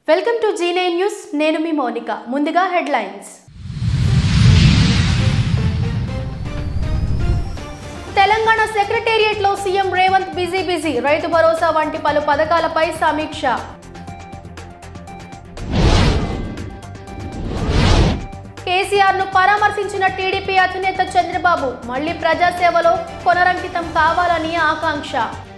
welcome to G nine news నేను మీ మౌనిక ముందుగా హెడ్లైన్స్ తెలంగాణ సెక్రటేరియట్లో CM Revanth busy busy Rythu Bharosa వంటి పలు పథకాలపై సమీక్ష కేసీఆర్ ను పరామర్శించిన టీడీపీ అధినేత చంద్రబాబు మళ్లీ ప్రజాసేవలో కొనరంకితం కావాలని ఆకాంక్ష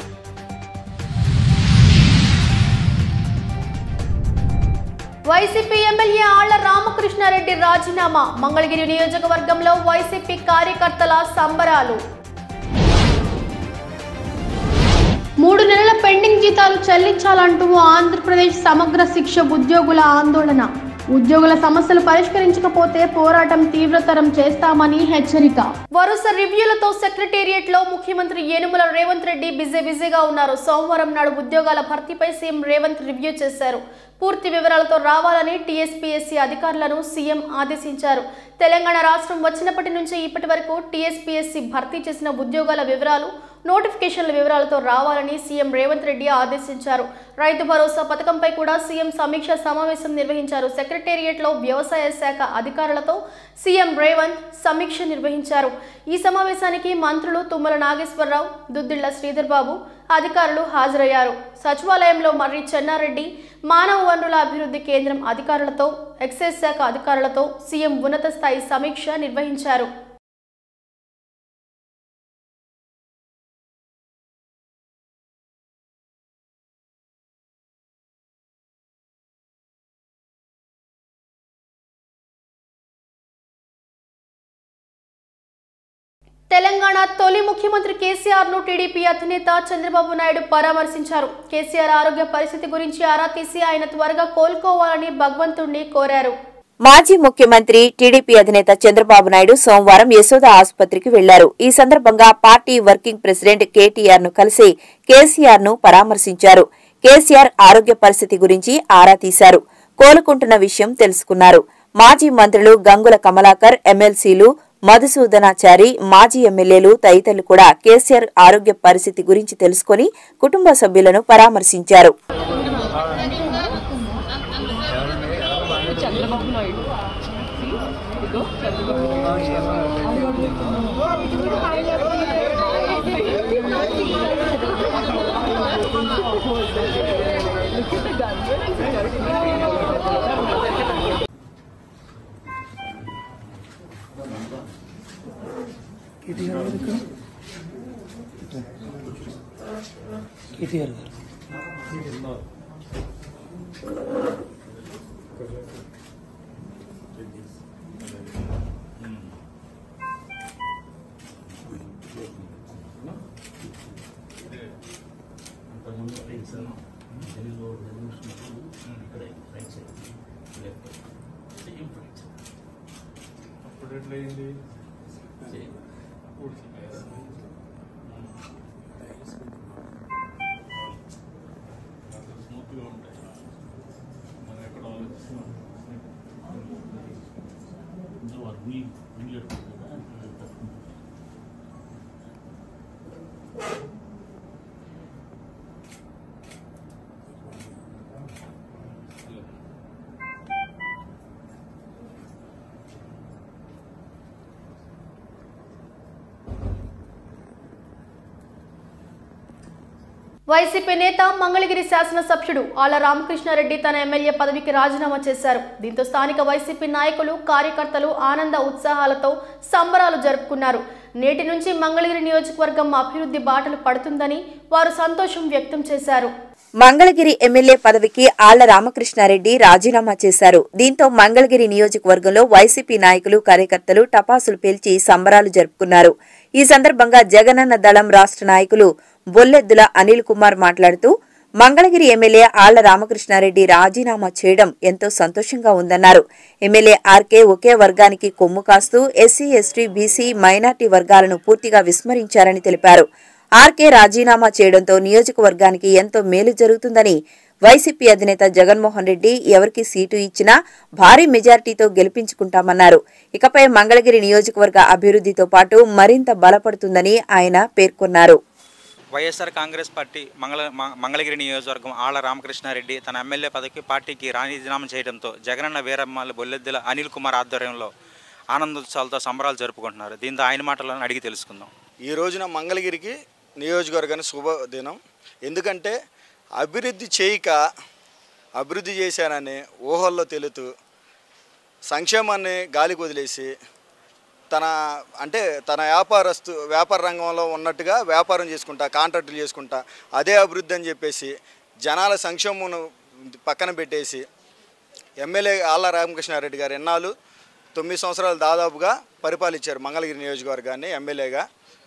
వైసీపీ ఎమ్మెల్యే ఆళ్ల రామకృష్ణారెడ్డి రాజీనామా మంగళగిరి నియోజకవర్గంలో వైసీపీ కార్యకర్తల సంబరాలు మూడు నెలల పెండింగ్ జీతాలు చెల్లించాలంటూ ఆంధ్రప్రదేశ్ సమగ్ర శిక్ష ఉద్యోగుల ఆందోళన ఉద్యోగుల సమస్యలు పరిష్కరించకపోతే పోరాటం తీవ్రతరం చేస్తామని హెచ్చరిక వరుస రివ్యూలతో సెక్రటేరియట్ లో ముఖ్యమంత్రి యనుమల రేవంత్ రెడ్డి బిజీ బిజీగా ఉన్నారు సోమవారం నాడు ఉద్యోగాల భర్తీపై సీఎం రేవంత్ రివ్యూ చేశారు పూర్తి వివరాలతో రావాలని టీఎస్పీఎస్సీ అధికారులను సీఎం ఆదేశించారు తెలంగాణ రాష్ట్రం వచ్చినప్పటి నుంచి ఇప్పటి వరకు టీఎస్పీఎస్సీ భర్తీ చేసిన ఉద్యోగాల వివరాలు నోటిఫికేషన్ల వివరాలతో రావాలని సీఎం రేవంత్ రెడ్డి ఆదేశించారు రైతు భరోసా పథకంపై కూడా సీఎం సమీక్ష సమావేశం నిర్వహించారు సెక్రటేరియట్లో వ్యవసాయ శాఖ అధికారులతో సీఎం రేవంత్ సమీక్ష నిర్వహించారు ఈ సమావేశానికి మంత్రులు తుమ్మల నాగేశ్వరరావు దుద్దిళ్ల శ్రీధర్ బాబు అధికారులు హాజరయ్యారు సచివాలయంలో మర్రి చెన్నారెడ్డి మానవ వనరుల అభివృద్ధి కేంద్రం అధికారులతో ఎక్సైజ్ శాఖ అధికారులతో సీఎం ఉన్నత స్థాయి సమీక్ష నిర్వహించారు తెలంగాణ తొలి ముఖ్యమంత్రి కేసీఆర్ ను టీడీపీ అధినేత చంద్రబాబు నాయుడు పరామర్శించారు కేసీఆర్ ఆరోగ్య పరిస్థితి గురించి ఆరా తీసి ఆయన త్వరగా కోలుకోవాలని భగవంతుణ్ణి కోరారు మాజీ ముఖ్యమంత్రి టీడీపీ అధినేత చంద్రబాబు నాయుడు సోమవారం యశోద ఆసుపత్రికి వెళ్లారు ఈ సందర్భంగా పార్టీ వర్కింగ్ ప్రెసిడెంట్ కేటీఆర్ ను కలిసి కేసీఆర్ ను పరామర్శించారు కేసీఆర్ ఆరోగ్య పరిస్థితి గురించి ఆరా తీశారు కోలుకుంటున్న విషయం తెలుసుకున్నారు మాజీ మంత్రులు గంగుల కమలాకర్ ఎమ్మెల్సీలు మధుసూదనాచారి మాజీ ఎమ్మెల్యేలు తదితరులు కూడా కేసీఆర్ ఆరోగ్య పరిస్థితి గురించి తెలుసుకుని కుటుంబ సభ్యులను పరామర్శించారు కేటీఆర్ గారు ఇక్కడ కేటీఆర్ గారు అప్పుడు ఎట్లయింది స్మూత్గా ఉంటాయి మనం ఎక్కడ ఆలోచిస్తున్నాం వైసీపీ నేత మంగళగిరి శాసనసభ్యుడు ఆళ్ల రామకృష్ణారెడ్డి తన ఎమ్మెల్యే పదవికి రాజీనామా చేశారు దీంతో స్థానిక వైసీపీ నాయకులు కార్యకర్తలు ఆనంద ఉత్సాహాలతో సంబరాలు జరుపుకున్నారు నేటి నుంచి మంగళగిరి నియోజకవర్గం అభివృద్ధి బాటలు పడుతుందని వారు సంతోషం వ్యక్తం చేశారు మంగళగిరి ఎమ్మెల్యే పదవికి ఆళ్ల రామకృష్ణారెడ్డి రాజీనామా చేశారు దీంతో మంగళగిరి నియోజకవర్గంలో వైసీపీ నాయకులు కార్యకర్తలు టపాసులు పేల్చి సంబరాలు జరుపుకున్నారు ఈ సందర్భంగా జగనన్న దళం రాష్ట్ర నాయకులు బొల్లెద్దుల అనిల్ కుమార్ మాట్లాడుతూ మంగళగిరి ఎమ్మెల్యే ఆళ్ల రామకృష్ణారెడ్డి రాజీనామా చేయడం ఎంతో సంతోషంగా ఉందన్నారు ఎమ్మెల్యే ఆర్కే ఒకే వర్గానికి కొమ్ము కాస్తూ ఎస్సీ ఎస్టీ బీసీ మైనార్టీ వర్గాలను పూర్తిగా విస్మరించారని తెలిపారు ఆర్కే రాజీనామా చేయడంతో నియోజకవర్గానికి ఎంతో మేలు జరుగుతుందని వైసీపీ అధినేత జగన్మోహన్ రెడ్డి ఎవరికి సీటు ఇచ్చినా భారీ మెజార్టీతో గెలిపించుకుంటామన్నారు ఇకపై మంగళగిరి నియోజకవర్గ అభివృద్ధితో పాటు మరింత బలపడుతుందని ఆయన పేర్కొన్నారు వైఎస్ఆర్ కాంగ్రెస్ పార్టీ మంగళ మ- మంగళగిరి నియోజకవర్గం ఆళ్ల రామకృష్ణారెడ్డి తన ఎమ్మెల్యే పదవికి పార్టీకి రాజీనామా చేయడంతో జగనన్న వీరమ్మల బొల్లెద్దుల అనిల్ కుమార్ ఆధ్వర్యంలో ఆనందోత్సవాలతో సంబరాలు జరుపుకుంటున్నారు దీంతో ఆయన మాటలను అడిగి తెలుసుకుందాం ఈ రోజున మంగళగిరికి నియోజకవర్గానికి శుభదినం ఎందుకంటే అభివృద్ధి చేయక అభివృద్ధి చేశానని ఊహల్లో తెలుతూ సంక్షేమాన్ని గాలికి వదిలేసి తన అంటే తన వ్యాపారస్తు వ్యాపార రంగంలో ఉన్నట్టుగా వ్యాపారం చేసుకుంటా కాంట్రాక్టులు చేసుకుంటా అదే అభివృద్ధి అని చెప్పేసి జనాల సంక్షేమం పక్కన పెట్టేసి ఎమ్మెల్యే ఆళ్ళ రామకృష్ణారెడ్డి గారు ఎన్నాళ్ళు తొమ్మిది సంవత్సరాలు దాదాపుగా పరిపాలించారు మంగళగిరి నియోజకవర్గాన్ని ఎమ్మెల్యేగా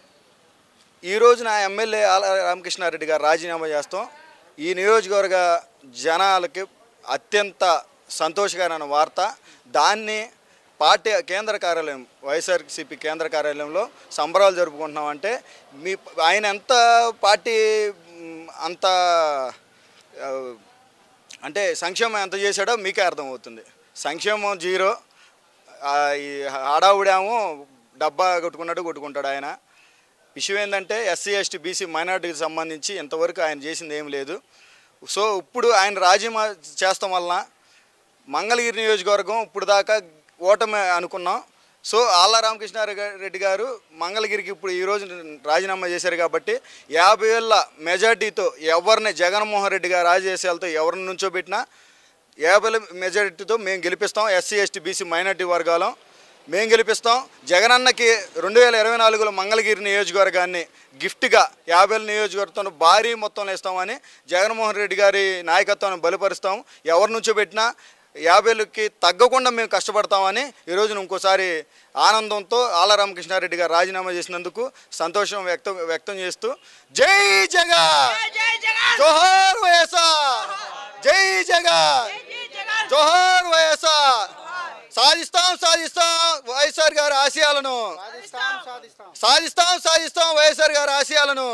ఈ రోజున ఎమ్మెల్యే ఆల రామకృష్ణారెడ్డి గారు రాజీనామా చేస్తాం ఈ నియోజకవర్గ జనాలకి అత్యంత సంతోషకరమైన వార్త దాన్ని పార్టీ కేంద్ర కార్యాలయం వైఎస్ఆర్సీపీ కేంద్ర కార్యాలయంలో సంబరాలు జరుపుకుంటున్నామంటే మీ ఆయన ఎంత పార్టీ మ్, అంత ఆ, అంటే సంక్షేమం ఎంత చేశాడో మీకే అర్థమవుతుంది సంక్షేమం జీరో ఆ, ఈ హడావుడేమో డబ్బా కొట్టుకున్నట్టు కొట్టుకుంటాడు ఆయన విషయం ఏంటంటే ఎస్సీ ఎస్టీ బీసీ మైనార్టీకి సంబంధించి ఇంతవరకు ఆయన చేసింది ఏం లేదు సో ఇప్పుడు ఆయన రాజీనామా చేస్తాం వలన మంగళగిరి నియోజకవర్గం ఇప్పుడు దాకా ఓటమి అనుకున్నాం సో ఆళ్ళ రామకృష్ణారెడ్డి గారు మంగళగిరికి ఇప్పుడు ఈరోజు రాజీనామా చేశారు కాబట్టి యాభై ఏళ్ళ మెజార్టీతో ఎవరిని జగన్మోహన్ రెడ్డి గారు రాజేశాలతో ఎవరిని నుంచోబెట్టినా యాభై మెజారిటీతో మేము గెలిపిస్తాం ఎస్సీ ఎస్టీ బీసీ మైనార్టీ వర్గాలం మేము గెలిపిస్తాం జగనన్నకి రెండు వేల ఇరవై నాలుగులో మంగళగిరి నియోజకవర్గాన్ని గిఫ్ట్గా యాభై నియోజకవర్గంతో భారీ మొత్తంలో ఇస్తామని జగన్మోహన్ రెడ్డి గారి నాయకత్వాన్ని బలపరుస్తాం ఎవరి నుంచో పెట్టినా యాభైలకి తగ్గకుండా మేము కష్టపడతామని ఈరోజు ఇంకోసారి ఆనందంతో ఆళ్ళ రామకృష్ణారెడ్డి గారు రాజీనామా చేసినందుకు సంతోషం వ్యక్తం వ్యక్తం చేస్తూ జై జగన్ జోహార్ వైఎస్ఆర్ జై జగన్ జోహార్ వైఎస్ఆర్ సాధిస్తాం సాధిస్తాం వైఎస్ఆర్ గారి ఆశయాలను సాధిస్తాం సాధిస్తాం వైఎస్ఆర్ గారి ఆశయాలను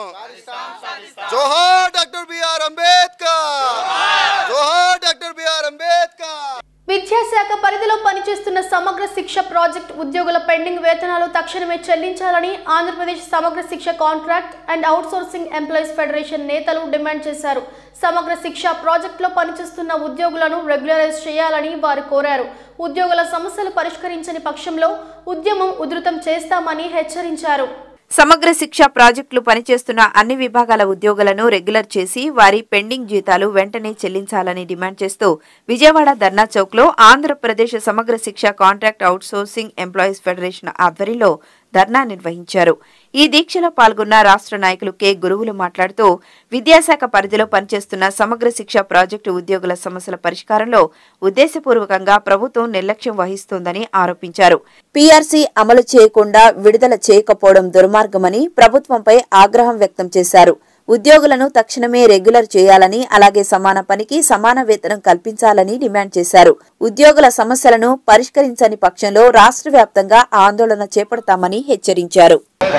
జోహార్ డాక్టర్ బిఆర్ అంబేద్కర్ జోహార్ డాక్టర్ బిఆర్ అంబేద్కర్ విద్యాశాఖ పరిధిలో పనిచేస్తున్న సమగ్ర శిక్ష ప్రాజెక్ట్ ఉద్యోగుల పెండింగ్ వేతనాలు తక్షణమే చెల్లించాలని Andhra Pradesh Samagra Shiksha contract and outsourcing employees federation నేతలు డిమాండ్ చేశారు సమగ్ర శిక్ష ప్రాజెక్టులో పనిచేస్తున్న ఉద్యోగులను రెగ్యులరైజ్ చేయాలని వారు కోరారు ఉద్యోగుల సమస్యలు పరిష్కరించని పక్షంలో ఉద్యమం ఉధృతం చేస్తామని హెచ్చరించారు సమగ్ర శిక్ష ప్రాజెక్టులు పనిచేస్తున్న అన్ని విభాగాల ఉద్యోగులను రెగ్యులర్ చేసి వారి పెండింగ్ జీతాలు వెంటనే చెల్లించాలని డిమాండ్ చేస్తూ Vijayawada dharna చౌక్లో Andhra Pradesh Samagra Shiksha contract outsourcing employees federation ఆధ్వర్యంలో ధర్నా నిర్వహించారు ఈ దీక్షలో పాల్గొన్న రాష్ట్ర నాయకులు కె గురువులు మాట్లాడుతూ విద్యాశాఖ పరిధిలో పనిచేస్తున్న సమగ్ర శిక్ష ప్రాజెక్టు ఉద్యోగుల సమస్యల పరిష్కారంలో ఉద్దేశపూర్వకంగా ప్రభుత్వం నిర్లక్ష్యం వహిస్తోందని ఆరోపించారు పీఆర్సీ అమలు చేయకుండా విడుదల చేయకపోవడం దుర్మార్గమని ప్రభుత్వంపై ఆగ్రహం వ్యక్తం చేశారు ఉద్యోగులను తక్షణమే రెగ్యులర్ చేయాలని అలాగే సమాన పనికి సమాన వేతనం కల్పించాలని డిమాండ్ చేశారు ఉద్యోగుల సమస్యలను పరిష్కరించని పక్షంలో రాష్ట్ర వ్యాప్తంగా ఆందోళన చేపడతామని హెచ్చరించారు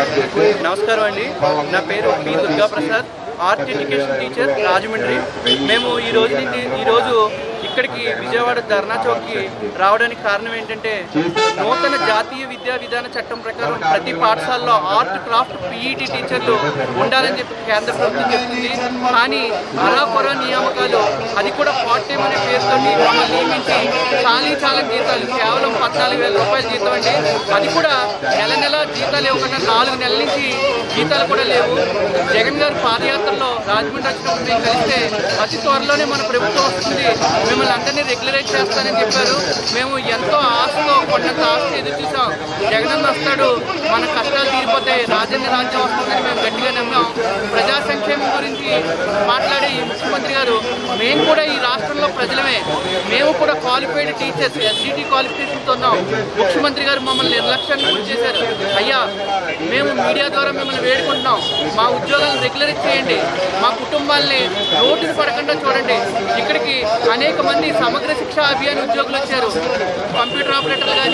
నమస్కారం అండి నా పేరు P Durga Prasad art education teacher Rajahmundry మేము ఈ రోజు నుండి ఈ రోజు ఇక్కడికి విజయవాడ ధర్నా చౌక్కి రావడానికి కారణం ఏంటంటే నూతన జాతీయ విద్యా విధాన చట్టం ప్రకారం ప్రతి పాఠశాలలో ఆర్ట్ క్రాఫ్ట్ పీఈటీ టీచర్లు ఉండాలని చెప్పి కేంద్ర ప్రభుత్వం చెప్తుంది కానీ అరాకొర నియామకాలు అది కూడా పార్ట్ టైం అనే పేరుతో మమ్మల్ని నియమించి చాలీ చాలా జీతాలు కేవలం పద్నాలుగు వేల రూపాయల జీతం అండి అది కూడా నెల నెల జీతాలు ఇవ్వకుండా నాలుగు నెలల నుంచి జీతాలు కూడా లేవు జగన్ గారు పాదయాత్రలో రాజమండ్రి వచ్చినప్పుడు మేము కలిస్తే అతి త్వరలోనే మన ప్రభుత్వం వస్తుంది మిమ్మల్ని అందరినీ రెగ్యులరైజ్ చేస్తానని చెప్పారు మేము ఎంతో ఆశతో కొండంత ఆశ ఎదురు చూసాం జగనన్న వస్తాడు మన కష్టాలు తీరిపోతాయి రాజన్న రాజ్యం వస్తుందని మేము గట్టిగా నమ్మాం ప్రజా సంక్షేమం గురించి మాట్లాడే ఈ ముఖ్యమంత్రి గారు మేము కూడా ఈ రాష్ట్రంలో ప్రజలమే మేము కూడా క్వాలిఫైడ్ టీచర్స్ ఎస్జిటి క్వాలిఫికేషన్తో ఉన్నాం ముఖ్యమంత్రి గారు మమ్మల్ని నిర్లక్ష్యాన్ని గురి చేశారు అయ్యా మేము మీడియా ద్వారా మిమ్మల్ని వేడుకుంటున్నాం మా ఉద్యోగాలను రెగ్యులరైజ్ చేయండి మా కుటుంబాల్ని రోడ్డును పడకుండా చూడండి ఇక్కడికి అనేక మంది సమగ్ర శిక్షా అభియాన్ ఉద్యోగులు వచ్చారు కంప్యూటర్ ఆపరేటర్లు కానీ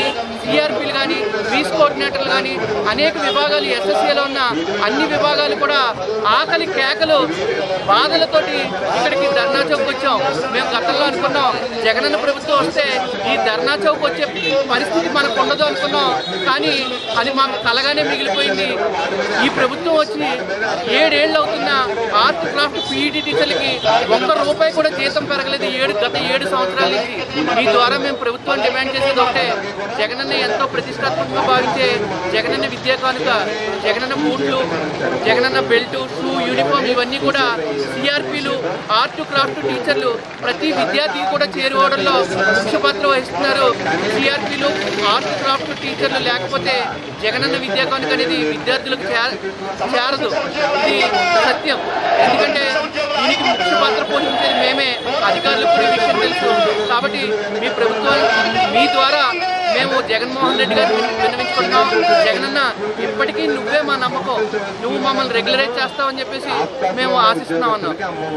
సిఆర్పీలు కానీ వీస్ కోఆర్డినేటర్లు కానీ అనేక విభాగాలు ఎస్ఎస్సీలో ఉన్న అన్ని విభాగాలు కూడా ఆకలి కేకలు బాధలతోటి ఇక్కడికి ధర్నా చౌక్ వచ్చాం మేము గతంలో అనుకున్నాం జగనన్న ప్రభుత్వం వస్తే ఈ ధర్నా చౌక్ వచ్చే పరిస్థితి మనకు ఉండదు అనుకున్నాం కానీ అది మాకు కలగానే మిగిలిపోయింది ఈ ప్రభుత్వం వచ్చి ఏడేళ్ళు అవుతున్న ఆర్ట్ క్రాఫ్ట్ పీఈటీ టీచర్లకి ఒక్క రూపాయి కూడా జీతం పెరగలేదు ఏడు గత ఏడు సంవత్సరాల నుంచి ఈ ద్వారా మేము ప్రభుత్వం డిమాండ్ చేసేది ఒకటే జగనన్న ఎంతో ప్రతిష్టాత్మకంగా భావించే జగనన్న విద్యా కానుక జగనన్న బూట్లు జగనన్న బెల్ట్ షూ యూనిఫామ్ ఇవన్నీ కూడా సిఆర్పీలు ఆర్ట్ క్రాఫ్ట్ టీచర్లు ప్రతి విద్యార్థి కూడా చేరుకోవడంలో ముఖ్య పాత్ర వహిస్తున్నారు సిఆర్పీలు ఆర్ట్ క్రాఫ్ట్ టీచర్లు లేకపోతే జగనన్న విద్యా కానుక అనేది విద్యార్థులకు చేర- చేరదు ఇది సత్యం ఎందుకంటే దీనికి ముఖ్య పాత్ర పోషించేది మేమే అధికారులకు కూడా ఈ విషయం తెలుసు కాబట్టి మీ ప్రభుత్వం మీ ద్వారా మేము జగన్మోహన్ రెడ్డి గారిని విన్నవించుకుంటున్నాం జగనన్న ఇప్పటికీ నువ్వే మా నమ్మకం నువ్వు మమ్మల్ని రెగ్యులరైజ్ చేస్తావని చెప్పేసి మేము ఆశిస్తున్నాం అన్నాం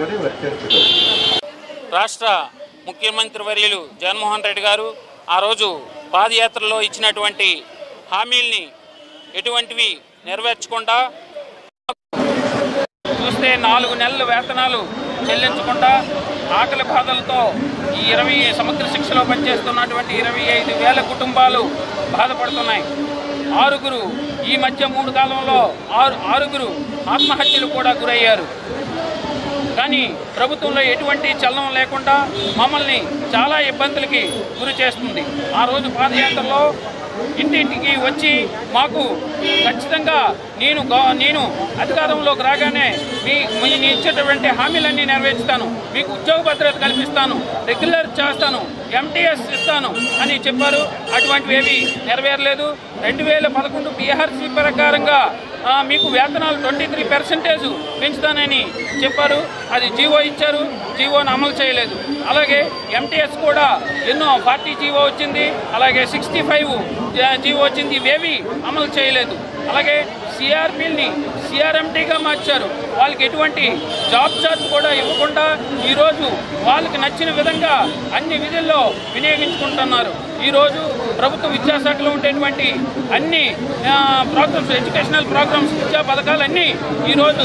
రాష్ట్ర ముఖ్యమంత్రి వర్యులు జగన్మోహన్ రెడ్డి గారు ఆ రోజు పాదయాత్రలో ఇచ్చినటువంటి హామీల్ని ఎటువంటివి నెరవేర్చకుండా చూస్తే నాలుగు నెలల వేతనాలు చెల్లించకుండా ఆకలి బాధలతో ఈ ఇరవై సమగ్ర శిక్షలో పనిచేస్తున్నటువంటి ఇరవై ఐదు వేల కుటుంబాలు బాధపడుతున్నాయి ఆరుగురు ఈ మధ్య మూడు కాలంలో ఆరు ఆరుగురు ఆత్మహత్యలు కూడా గురయ్యారు కానీ ప్రభుత్వంలో ఎటువంటి చలనం లేకుండా మమ్మల్ని చాలా ఇబ్బందులకి గురి చేస్తుంది ఆ రోజు పాదయాత్రలో ఇంటింటికి వచ్చి మాకు ఖచ్చితంగా నేను గవ- నేను అధికారంలోకి రాగానే మీ మీ ఇచ్చేటువంటి హామీలన్నీ నెరవేర్చుతాను మీకు ఉద్యోగ భద్రత కల్పిస్తాను రెగ్యులర్ చేస్తాను ఎంటీఎస్ ఇస్తాను అని చెప్పారు అటువంటివి ఏవి నెరవేరలేదు రెండు వేల పదకొండు బీఆర్సీ ప్రకారంగా ఆ, మీకు వేతనాలు ట్వంటీ త్రీ పర్సెంటేజ్ పెంచుతానని చెప్పారు అది జీవో ఇచ్చారు జీవోను అమలు చేయలేదు అలాగే ఎంటీఎస్ కూడా ఎన్నో ఫార్టీ జీవో వచ్చింది అలాగే సిక్స్టీ ఫైవ్ జీవో వచ్చింది ఇవేవి అమలు చేయలేదు అలాగే సిఆర్పిల్ని సిఆర్ఎంటీగా మార్చారు వాళ్ళకి ఎటువంటి జాబ్ చార్జ్ కూడా ఇవ్వకుండా ఈరోజు వాళ్ళకి నచ్చిన విధంగా అన్ని విధుల్లో వినియోగించుకుంటున్నారు ఈరోజు ప్రభుత్వ విద్యాశాఖలో ఉండేటువంటి అన్ని ప్రోగ్రామ్స్ ఎడ్యుకేషనల్ ప్రోగ్రామ్స్ విద్యా పథకాలన్నీ ఈరోజు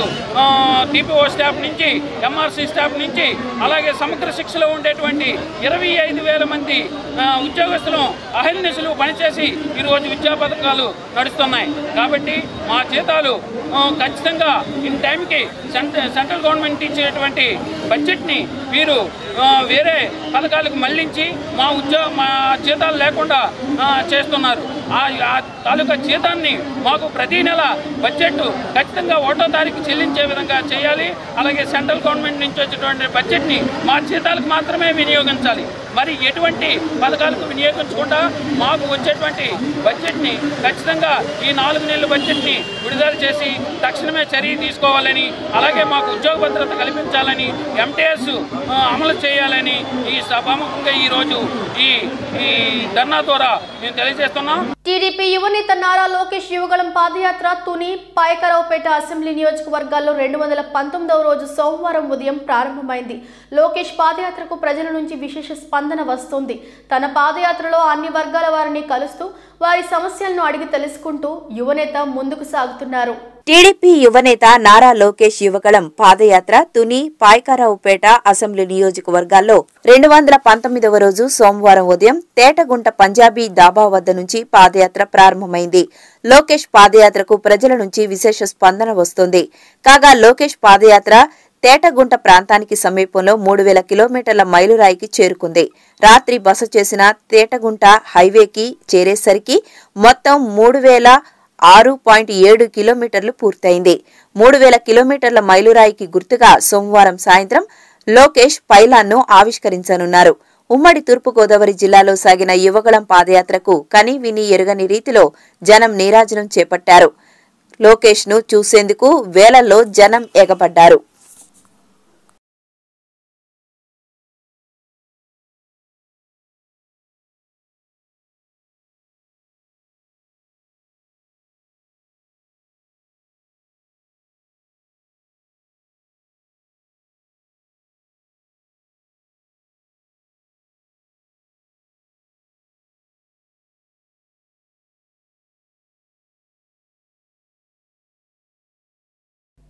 టీపీఓ స్టాఫ్ నుంచి ఎంఆర్సీ స్టాఫ్ నుంచి అలాగే సమగ్ర శిక్షలో ఉండేటువంటి ఇరవై ఐదు వేల మంది ఆ, ఉద్యోగస్తులు అహర్నిశలు పనిచేసి ఈరోజు విద్యా పథకాలు నడుస్తున్నాయి కాబట్టి మా జీతాలు ఆ, ఖచ్చితంగా ఇన్ టైంకి సెంట్రల్ సెంట్రల్ గవర్నమెంట్ ఇచ్చేటువంటి బడ్జెట్ని వీరు ఆ, వేరే పథకాలకు మళ్లించి మా ఉద్యోగ మా జీతాలు లేకుండా ఆ, చేస్తున్నారు ఆ ఆ తాలూకా జీతాన్ని మాకు ప్రతి నెల బడ్జెట్ ఖచ్చితంగా ఒకటో తారీఖు చెల్లించే విధంగా చేయాలి అలాగే సెంట్రల్ గవర్నమెంట్ నుంచి వచ్చేటువంటి బడ్జెట్ని మా జీతాలకు మాత్రమే వినియోగించాలి మరి ఎటువంటి పథకాలకు వినియోగించకుండా మాకు వచ్చేటువంటి బడ్జెట్ని ఖచ్చితంగా ఈ నాలుగు నెలల బడ్జెట్ని విడుదల చేసి తక్షణమే చర్య తీసుకోవాలని అలాగే మాకు ఉద్యోగ భద్రత కల్పించాలని ఎంటీఎస్ అమలు చేయాలని ఈ సభాముఖంగా ఈరోజు ఈ ఈ ధర్నా ద్వారా మేము తెలియజేస్తున్నాం టీడీపీ యువనేత నారా లోకేష్ యువగళం పాదయాత్ర తుని పాయకరావుపేట అసెంబ్లీ నియోజకవర్గాల్లో రెండు వందల పంతొమ్మిదవ రోజు సోమవారం ఉదయం ప్రారంభమైంది లోకేష్ పాదయాత్రకు ప్రజల నుంచి విశేష స్పందన వస్తుంది తన పాదయాత్రలో అన్ని వర్గాల వారిని కలుస్తూ వారి సమస్యలను అడిగి తెలుసుకుంటూ యువనేత ముందుకు సాగుతున్నారు టీడీపీ యువనేత నారా లోకేష్ యువగళం పాదయాత్ర తుని పాయకారావుపేట అసెంబ్లీ నియోజకవర్గాల్లో రెండు వందల పంతొమ్మిదవ రోజు సోమవారం ఉదయం తేటగుంట పంజాబీ దాబా వద్ద నుంచి పాదయాత్ర ప్రారంభమైంది లోకేష్ పాదయాత్రకు ప్రజల నుంచి విశేష స్పందన వస్తోంది కాగా లోకేష్ పాదయాత్ర తేటగుంట ప్రాంతానికి సమీపంలో మూడు వేల కిలోమీటర్ల మైలురాయికి చేరుకుంది రాత్రి బస చేసిన తేటగుంట హైవేకి చేరేసరికి మొత్తం మూడు వేల ఆరు పాయింట్ ఏడు కిలోమీటర్లు పూర్తయింది మూడు వేల కిలోమీటర్ల మైలురాయికి గుర్తుగా సోమవారం సాయంత్రం లోకేష్ పైలాన్ను ఆవిష్కరించనున్నారు ఉమ్మడి తూర్పుగోదావరి జిల్లాలో సాగిన యువగళం పాదయాత్రకు కని విని ఎరుగని రీతిలో జనం నీరాజనం చేపట్టారు లోకేష్ ను చూసేందుకు వేలల్లో జనం ఎగబడ్డారు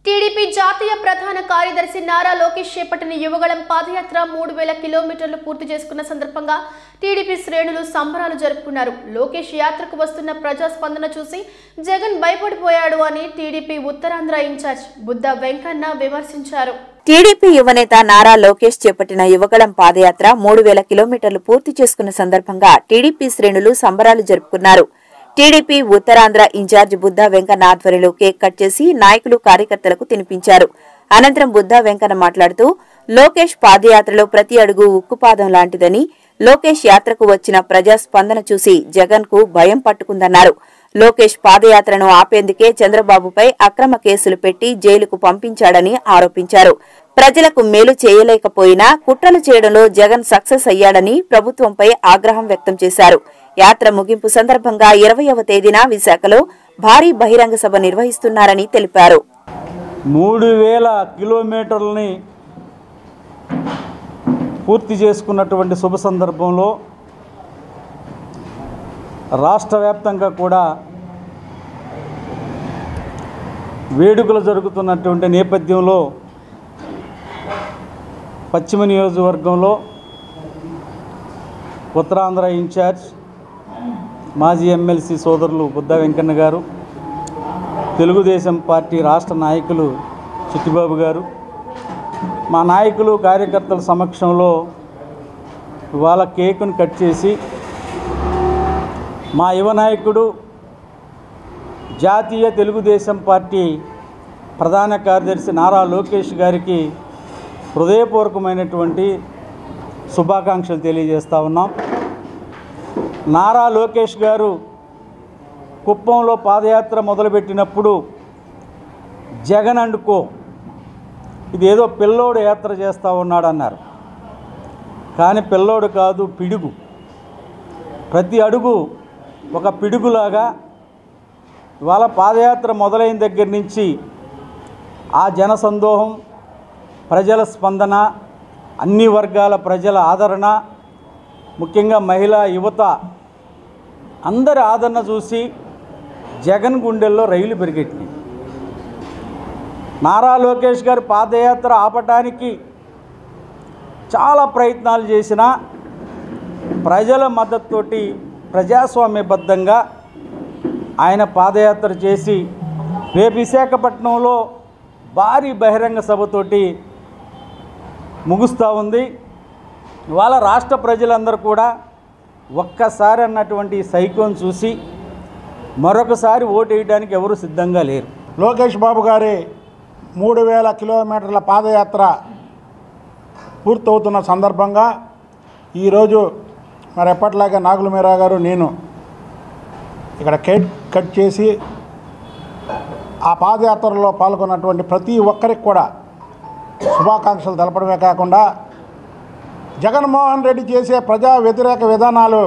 టీడీపీ జాతీయ ప్రధాన కార్యదర్శి నారా లోకేష్ చేపట్టిన యువగళం పాదయాత్ర మూడు వేల కిలోమీటర్లు పూర్తి చేసుకున్న సందర్భంగా టీడీపీ శ్రేణులు సంబరాలు జరుపుకున్నారు లోకేష్ యాత్రకు వస్తున్న ప్రజాస్పందన చూసి జగన్ భయపడిపోయాడు అని టీడీపీ ఉత్తరాంధ్ర ఇన్ఛార్జ్ బుద్ధ వెంకన్న విమర్శించారు టీడీపీ యువనేత నారా లోకేష్ చేపట్టిన యువగళం పాదయాత్ర మూడు వేల కిలోమీటర్లు పూర్తి చేసుకున్న సందర్భంగా టీడీపీ శ్రేణులు సంబరాలు జరుపుకున్నారు టీడీపీ ఉత్తరాంధ్ర ఇన్ఛార్జ్ బుద్ధా వెంకన్న ఆధ్వర్యంలో కేక్ కట్ చేసి నాయకులు కార్యకర్తలకు తినిపించారు అనంతరం బుద్ధా వెంకన్న మాట్లాడుతూ లోకేష్ పాదయాత్రలో ప్రతి అడుగు ఉక్కుపాదం లాంటిదని లోకేష్ యాత్రకు వచ్చిన ప్రజాస్పందన చూసి జగన్ కు భయం పట్టుకుందన్నారు లోకేష్ పాదయాత్రను ఆపేందుకే చంద్రబాబుపై అక్రమ కేసులు పెట్టి జైలుకు పంపించాడని ఆరోపించారు ప్రజలకు మేలు చేయలేకపోయినా కుట్రలు చేయడంలో జగన్ సక్సెస్ అయ్యాడని ప్రభుత్వంపై ఆగ్రహం వ్యక్తం చేశారు యాత్ర ముగింపు సందర్భంగా ఇరవయవ తేదీన విశాఖలో భారీ బహిరంగ సభ నిర్వహిస్తున్నారని తెలిపారు మూడు వేల కిలోమీటర్లని పూర్తి చేసుకున్నటువంటి శుభ సందర్భంలో రాష్ట్ర వ్యాప్తంగా కూడా వేడుకలు జరుగుతున్నటువంటి నేపథ్యంలో పశ్చిమ నియోజకవర్గంలో ఉత్తరాంధ్ర ఇన్ఛార్జ్ మాజీ ఎమ్మెల్సీ సోదరులు బుద్ధ వెంకన్న గారు తెలుగుదేశం పార్టీ రాష్ట్ర నాయకులు చిట్టిబాబు గారు మా నాయకులు కార్యకర్తల సమక్షంలో వాళ్ళ కేకును కట్ చేసి మా యువ నాయకుడు జాతీయ తెలుగుదేశం పార్టీ ప్రధాన కార్యదర్శి నారా లోకేష్ గారికి హృదయపూర్వకమైనటువంటి శుభాకాంక్షలు తెలియజేస్తా ఉన్నాం నారా లోకేష్ గారు కుప్పంలో పాదయాత్ర మొదలుపెట్టినప్పుడు జగన్ అండ్ కో ఇది ఏదో పిల్లోడు యాత్ర చేస్తూ ఉన్నాడు అన్నారు కానీ పిల్లోడు కాదు పిడుగు ప్రతి అడుగు ఒక పిడుగులాగా ఇవాళ పాదయాత్ర మొదలైన దగ్గర నుంచి ఆ జన సందోహం ప్రజల స్పందన అన్ని వర్గాల ప్రజల ఆదరణ ముఖ్యంగా మహిళా యువత అందరి ఆదరణ చూసి జగన్ గుండెల్లో రైలు పెరిగెట్టినాయి నారా లోకేష్ గారి పాదయాత్ర ఆపటానికి చాలా ప్రయత్నాలు చేసినా ప్రజల మద్దతుతోటి ప్రజాస్వామ్యబద్ధంగా ఆయన పాదయాత్ర చేసి రేపు విశాఖపట్నంలో భారీ బహిరంగ సభతోటి ముగుస్తూ ఉంది ఇవాళ రాష్ట్ర ప్రజలందరూ కూడా ఒక్కసారి అన్నటువంటి సైకోన్ చూసి మరొకసారి ఓటు వేయడానికి ఎవరు సిద్ధంగా లేరు లోకేష్ బాబు గారి మూడు వేల కిలోమీటర్ల పాదయాత్ర పూర్తవుతున్న సందర్భంగా ఈరోజు మరి ఎప్పటిలాగా నాగుల మీరా గారు నేను ఇక్కడ కేక్ కట్ చేసి ఆ పాదయాత్రలో పాల్గొన్నటువంటి ప్రతి ఒక్కరికి కూడా శుభాకాంక్షలు తెలపడమే కాకుండా జగన్మోహన్ రెడ్డి చేసే ప్రజా వ్యతిరేక విధానాలు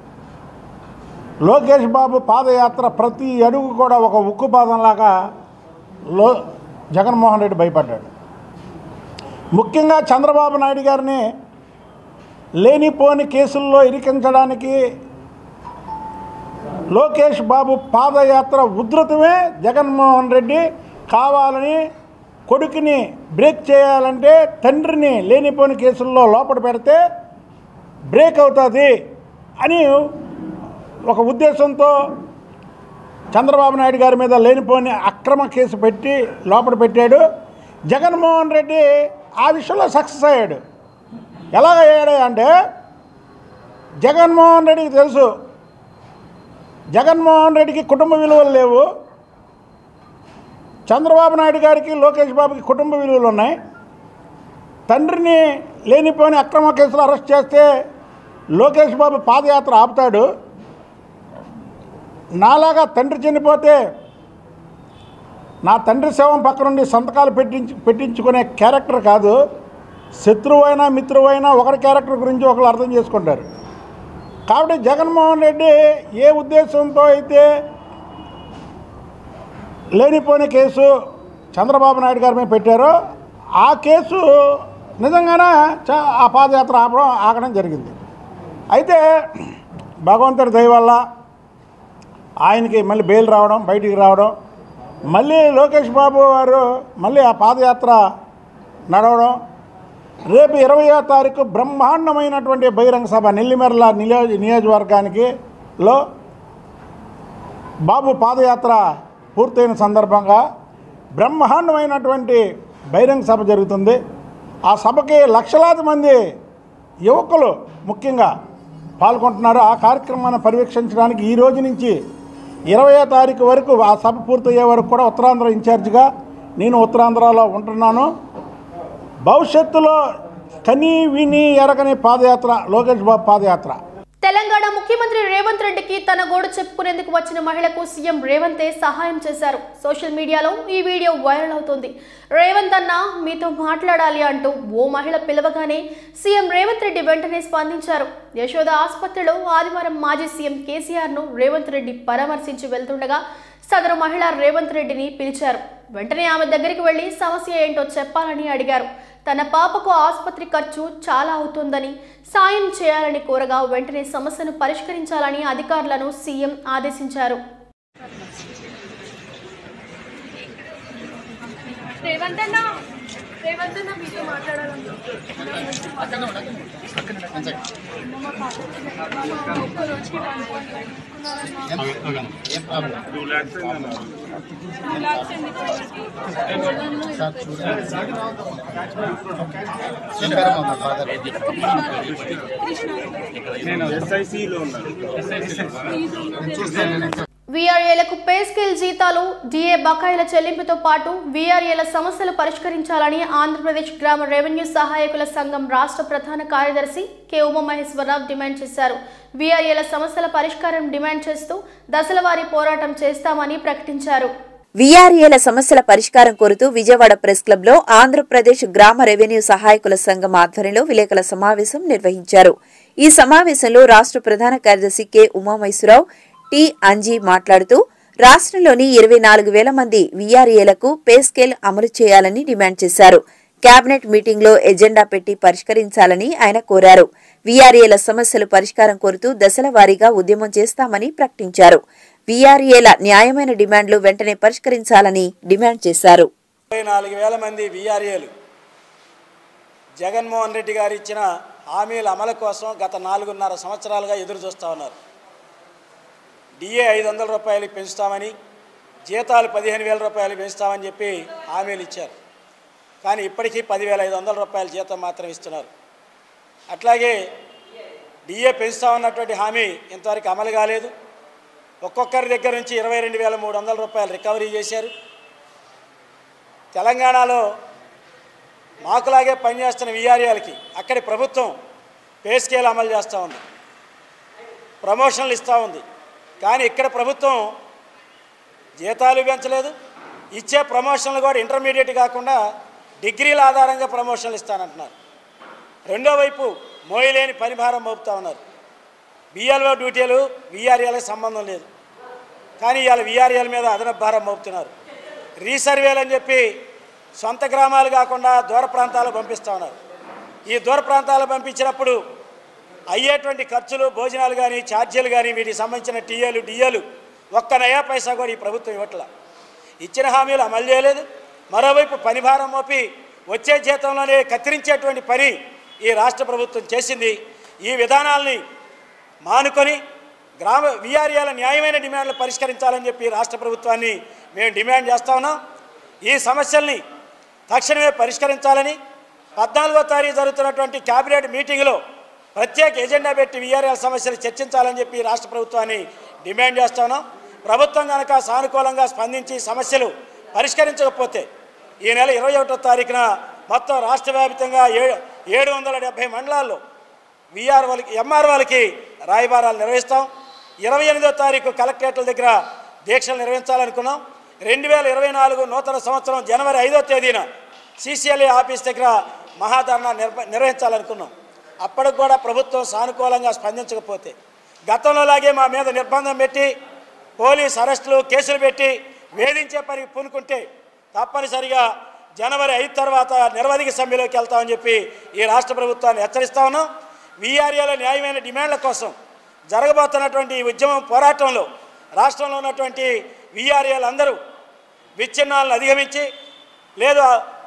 లోకేష్ బాబు పాదయాత్ర ప్రతి అడుగు కూడా ఒక ఉక్కుపాదంలాగా లో జగన్మోహన్ రెడ్డి భయపడ్డాడు ముఖ్యంగా చంద్రబాబు నాయుడు గారిని లేనిపోని కేసుల్లో ఇరికించడానికి లోకేష్ బాబు పాదయాత్ర ఉధృతమే జగన్మోహన్ రెడ్డి కావాలని కొడుకుని బ్రేక్ చేయాలంటే తండ్రిని లేనిపోని కేసుల్లో లోపల పెడితే బ్రేక్ అవుతుంది అని ఒక ఉద్దేశంతో చంద్రబాబు నాయుడు గారి మీద లేనిపోని అక్రమ కేసు పెట్టి లోపల పెట్టాడు జగన్మోహన్ రెడ్డి ఆ విషయంలో సక్సెస్ అయ్యాడు ఎలాగ అయ్యాడు అంటే జగన్మోహన్ రెడ్డికి తెలుసు జగన్మోహన్ రెడ్డికి కుటుంబ విలువలు లేవు చంద్రబాబు నాయుడు గారికి లోకేష్ బాబుకి కుటుంబ విలువలు ఉన్నాయి తండ్రిని లేనిపోని అక్రమ కేసులు అరెస్ట్ చేస్తే లోకేష్ బాబు పాదయాత్ర ఆపుతాడు నాలాగా తండ్రి చనిపోతే నా తండ్రి శవం పక్క నుండి సంతకాలు పెట్టించు పెట్టించుకునే క్యారెక్టర్ కాదు శత్రువైనా మిత్రువైనా ఒకరి క్యారెక్టర్ గురించి ఒకరు అర్థం చేసుకుంటారు కాబట్టి జగన్మోహన్ రెడ్డి ఏ ఉద్దేశంతో అయితే లేనిపోని కేసు చంద్రబాబు నాయుడు గారి మీద పెట్టారో ఆ కేసు నిజంగానే చా- ఆ పాదయాత్ర ఆపడం ఆగడం జరిగింది అయితే భగవంతుడి దయ వల్ల ఆయనకి మళ్ళీ బెయిల్ రావడం బయటికి రావడం మళ్ళీ లోకేష్ బాబు వారు మళ్ళీ ఆ పాదయాత్ర నడవడం రేపు ఇరవయో తారీఖు బ్రహ్మాండమైనటువంటి బహిరంగ సభ నెల్లిమెర్ల నియోజ నియోజకవర్గానికి లో బాబు పాదయాత్ర పూర్తయిన సందర్భంగా బ్రహ్మాండమైనటువంటి బహిరంగ సభ జరుగుతుంది ఆ సభకి లక్షలాది మంది యువకులు ముఖ్యంగా పాల్గొంటున్నారు ఆ కార్యక్రమాన్ని పర్యవేక్షించడానికి ఈ రోజు నుంచి ఇరవయో తారీఖు వరకు ఆ సభ పూర్తయ్యే వరకు కూడా ఉత్తరాంధ్ర ఇన్ఛార్జిగా నేను ఉత్తరాంధ్రలో ఉంటున్నాను భవిష్యత్తులో కనీ విని ఎరగని పాదయాత్ర లోకేష్ బాబు పాదయాత్ర తెలంగాణ ముఖ్యమంత్రి రేవంత్ రెడ్డికి తన గోడు చెప్పుకునేందుకు వచ్చిన మహిళకు సీఎం రేవంతే సహాయం చేశారు సోషల్ మీడియాలో ఈ వీడియో వైరల్ అవుతోంది రేవంత్ అన్న మీతో మాట్లాడాలి అంటూ ఓ మహిళ పిలవగానే సీఎం రేవంత్ రెడ్డి వెంటనే స్పందించారు యశోద ఆసుపత్రిలో ఆదివారం మాజీ సీఎం కేసీఆర్ ను రేవంత్ రెడ్డి పరామర్శించి వెళ్తుండగా సదరు మహిళ రేవంత్ రెడ్డిని పిలిచారు వెంటనే ఆమె దగ్గరికి వెళ్లి సమస్య ఏంటో చెప్పాలని అడిగారు తన పాపకు ఆసుపత్రి ఖర్చు చాలా అవుతుందని సాయం చేయాలని కోరగా వెంటనే సమస్యను పరిష్కరించాలని అధికారులను సీఎం ఆదేశించారు రేవంత్ అన్న రేవంత్ అన్న మీతో నేను ఎస్ఐసిలో ఉన్నాను వీఆర్ఏలకు పే స్కేల్ జీతాలు డిఏ బకాయిల చెల్లింపుతో పాటు వీఆర్ఏల సమస్యలు పరిష్కరించాలని ఆంధ్రప్రదేశ్ గ్రామ రెవెన్యూ సహాయకుల సంఘం రాష్ట్ర ప్రధాన కార్యదర్శి కె ఉమామహేశ్వరరావు డిమాండ్ చేశారు వీఆర్ఏల సమస్యల పరిష్కారం డిమాండ్ చేస్తూ దశలవారీ పోరాటం చేస్తామని ప్రకటించారు వీఆర్ఏల సమస్యల పరిష్కారం కోరుతూ విజయవాడ ప్రెస్ క్లబ్ లో ఆంధ్రప్రదేశ్ గ్రామ రెవెన్యూ సహాయకుల సంఘం ఆధ్వర్యంలో విలేకరుల సమావేశం నిర్వహించారు ఈ సమావేశంలో రాష్ట్ర ప్రధాన కార్యదర్శి కె ఉమామహేశ్వరరావు టి అంజీ మాట్లాడుతూ రాష్ట్రంలోని ఇరవై నాలుగు వేల మంది వీఆర్ఏలకు పే స్కేల్ అమలు చేయాలని డిమాండ్ చేశారు కేబినెట్ మీటింగ్లో ఎజెండా పెట్టి పరిష్కరించాలని ఆయన కోరారు వీఆర్ఏల సమస్యలు పరిష్కారం కోరుతూ దశల వారీగా ఉద్యమం చేస్తామని ప్రకటించారు వీఆర్ఏల న్యాయమైన డిమాండ్లు వెంటనే పరిష్కరించాలని డిమాండ్ చేశారు ఇరవై నాలుగు వేల మంది వీఆర్ఏలు జగన్మోహన్ రెడ్డి గారు ఇచ్చిన హామీల అమలు కోసం గత నాలుగున్నర సంవత్సరాలుగా ఎదురు చూస్తూ ఉన్నారు డిఏ ఐదు వందల రూపాయలు పెంచుతామని జీతాలు పదిహేను వేల రూపాయలు పెంచుతామని చెప్పి హామీలు ఇచ్చారు కానీ ఇప్పటికీ పదివేల ఐదు వందల రూపాయల జీతం మాత్రం ఇస్తున్నారు అట్లాగే డిఏ పెంచుతామన్నటువంటి హామీ ఇంతవరకు అమలు కాలేదు ఒక్కొక్కరి దగ్గర నుంచి ఇరవై రెండు వేల మూడు వందల రూపాయలు రికవరీ చేశారు తెలంగాణలో మాకులాగే పనిచేస్తున్న వీఆర్ఏలకి అక్కడి ప్రభుత్వం పే స్కేల్ అమలు చేస్తూ ఉంది ప్రమోషన్లు ఇస్తూ ఉంది కానీ ఇక్కడ ప్రభుత్వం జీతాలు పెంచలేదు ఇచ్చే ప్రమోషన్లు కూడా ఇంటర్మీడియట్ కాకుండా డిగ్రీల ఆధారంగా ప్రమోషన్లు ఇస్తానంటున్నారు రెండో వైపు మోయలేని పనిభారం మోపుతా ఉన్నారు బిఎల్ఓ డ్యూటీలు వీఆర్ఏలకు సంబంధం లేదు కానీ ఇవాళ వీఆర్ఏల మీద అదనపు భారం మోపుతున్నారు రీసర్వేలు అని చెప్పి సొంత గ్రామాలు కాకుండా దూర ప్రాంతాలకు పంపిస్తూ ఉన్నారు ఈ దూర ప్రాంతాలకు పంపించినప్పుడు అయ్యేటువంటి ఖర్చులు భోజనాలు కానీ ఛార్జీలు కానీ వీటికి సంబంధించిన టీఏలు డిఏలు ఒక్క నయా పైసా కూడా ఈ ప్రభుత్వం ఇవ్వట్ల ఇచ్చిన హామీలు అమలు చేయలేదు మరోవైపు పని భారం మోపి వచ్చే జీతంలోనే కత్తిరించేటువంటి పని ఈ రాష్ట్ర ప్రభుత్వం చేసింది ఈ విధానాల్ని మానుకొని గ్రామ వీఆర్ఏల న్యాయమైన డిమాండ్లు పరిష్కరించాలని చెప్పి రాష్ట్ర ప్రభుత్వాన్ని మేము డిమాండ్ చేస్తా ఉన్నాం ఈ సమస్యల్ని తక్షణమే పరిష్కరించాలని పద్నాలుగో తారీఖు జరుగుతున్నటువంటి క్యాబినెట్ మీటింగ్లో ప్రత్యేక ఎజెండా పెట్టి వీఆర్ఎల్ సమస్యలు చర్చించాలని చెప్పి రాష్ట్ర ప్రభుత్వాన్ని డిమాండ్ చేస్తా ఉన్నాం ప్రభుత్వం కనుక సానుకూలంగా స్పందించి సమస్యలు పరిష్కరించకపోతే ఈ నెల ఇరవై ఒకటో తారీఖున మొత్తం రాష్ట్ర వ్యాప్తంగా ఏ ఏడు వందల డెబ్బై మండలాల్లో విఆర్ వాళ్ళకి ఎంఆర్ వాళ్ళకి రాయబారాలు నిర్వహిస్తాం ఇరవై ఎనిమిదో తారీఖు కలెక్టరేట్ల దగ్గర దీక్షలు నిర్వహించాలనుకున్నాం రెండు వేల ఇరవై నాలుగు నూతన సంవత్సరం జనవరి ఐదో తేదీన సీసీఎల్ఏ ఆఫీస్ దగ్గర మహాధర్నా నిర్వ నిర్వహించాలనుకున్నాం అప్పటికి కూడా ప్రభుత్వం సానుకూలంగా స్పందించకపోతే గతంలోలాగే మా మీద నిర్బంధం పెట్టి పోలీస్ అరెస్టులు కేసులు పెట్టి వేధించే పని పూనుకుంటే తప్పనిసరిగా జనవరి ఐదు తర్వాత నిరవధిక సమ్మెలోకి వెళ్తామని చెప్పి ఈ రాష్ట్ర ప్రభుత్వాన్ని హెచ్చరిస్తా ఉన్నాం వీఆర్ఏల న్యాయమైన డిమాండ్ల కోసం జరగబోతున్నటువంటి ఈ ఉద్యమం పోరాటంలో రాష్ట్రంలో ఉన్నటువంటి వీఆర్ఏలు అందరూ విచ్ఛిన్నాలను అధిగమించి లేదు